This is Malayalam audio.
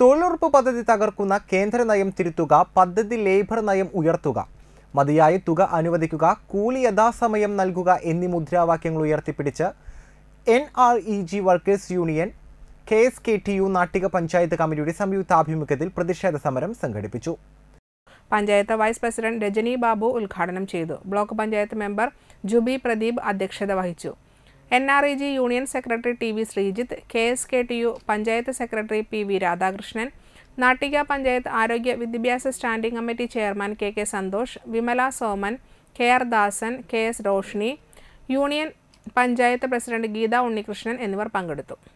തൊഴിലുറപ്പ് പദ്ധതി തകർക്കുന്ന കേന്ദ്ര നയം തിരുത്തുക പദ്ധതി ലേബർ നയം ഉയർത്തുക മതിയായ തുക അനുവദിക്കുക കൂലി യഥാസമയം നൽകുക എന്നീ മുദ്രാവാക്യങ്ങൾ ഉയർത്തിപ്പിടിച്ച് N R E G workers union K S K T U Nattika panchayat കമ്മിറ്റിയുടെ സംയുക്താഭിമുഖ്യത്തിൽ പ്രതിഷേധ സമരം സംഘടിപ്പിച്ചു പഞ്ചായത്ത് വൈസ് പ്രസിഡന്റ് രജനി ബാബു ഉദ്ഘാടനം ചെയ്തു ബ്ലോക്ക് പഞ്ചായത്ത് മെമ്പർ ജുബി പ്രദീപ് അധ്യക്ഷത വഹിച്ചു N R E G union secretary T V Sreejith K S K T U panchayat secretary P V Radhakrishnan Nattika panchayat ആരോഗ്യ വിദ്യാഭ്യാസ standing committee chairman K K Santhosh Vimala Soman K R ദാസൻ K S Roshni union panchayat president Geetha Unnikrishnan എന്നിവർ പങ്കെടുത്തു